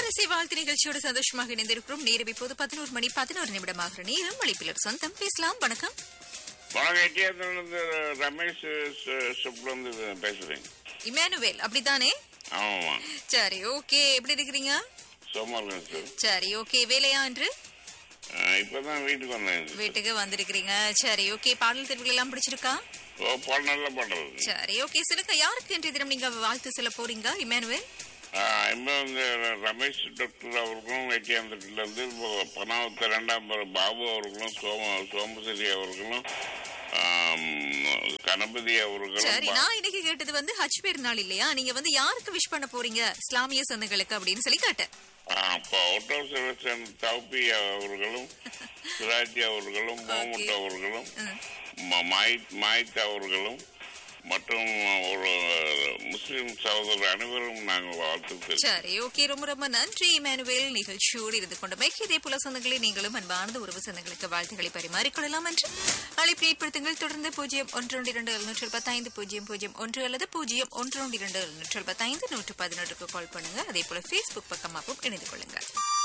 இசை வாழ்த்து நிகழ்ச்சியோடு சந்தோஷமாக இணைந்திருக்கிறோம் நேரம் இப்போது பதினோரு மணி பதினோரு நிமிடமாக நேரம் அழைப்பிலர் சொந்தம் பேசலாம் வணக்கம் வணக்கத்திலிருந்து ரமேஷ் சுப்லேருந்து பேசுறேன் இமானுவேல் அப்படித்தானே ஆமாம்மா சரி ஓகே எப்படி இருக்கிறீங்க சோமா இருக்கேன் சார் சரி ஓகே வேலையா என்று இப்போ தான் வீட்டுக்கு வந்தேன் சார். வீட்டுக்கு வந்திருக்கிறீங்க சரி ஓகே பாடல் தெரிவுகள் எல்லாம் பிடிச்சிருக்கா ஓ பாடம் நல்லா பண்ணுறது சரி ஓகே சொல்லுங்க யாருக்கு இன்றைய தினம் நீங்க வாழ்த்து சொல்ல போறீங்க இமானுவேல் இப்போ வந்து ரமேஷ் டாக்டர் அவர்களும் வெட்டியாந்தட்டிலேருந்து பனாவத்த ரெண்டாம் பேர் பாபு அவர்களும் சோம சோமசேரி அவர்களும் ஆம், கணபதி சரி அவர்களும் நான் இன்னைக்கு கேட்டது வந்து ஹஜ் பெருநாள் இல்லையா நீங்க வந்து யாருக்கு விஷ் பண்ண போறீங்க இஸ்லாமிய சொந்தங்களுக்கு அப்படின்னு சொல்லி கேட்டேன் அப்போ ஒட்டோ சிவசன் தௌபி அவர்களும் சிராஜி அவர்களும் மோமுட் அவர்களும் ம- மாயித் மாயித் அவர்களும் மற்றும் ஒரு முஸ்லிம் சகோதரர் அனைவரும் நாங்கள் வாழ்த்து சரி ஓகே ரொம்ப ரொம்ப நன்றி இமானுவேல் நிகழ்ச்சியோடு இருந்து கொண்டமைக்கு இதே போல சொந்தங்களே நீங்களும் அன்பார்ந்த உறவு சொந்தங்களுக்கு வாழ்த்துக்களை பரிமாறிக்கொள்ளலாம் என்று அழைப்பு ஏற்படுத்துங்கள் தொடர்ந்து பூஜ்ஜியம் ஒன்று இரண்டு எழுநூற்று பத்தைந்து பூஜ்ஜியம் பூஜ்ஜியம் ஒன்று அல்லது பூஜ்ஜியம் ஒன்று இரண்டு எழுநூற்று பத்தைந்து நூற்று பதினொன்றுக்கு கால் பண்ணுங்க அதே போல ஃபேஸ்புக் பக்கமாகவும் இணைந்து கொள்ளுங்கள்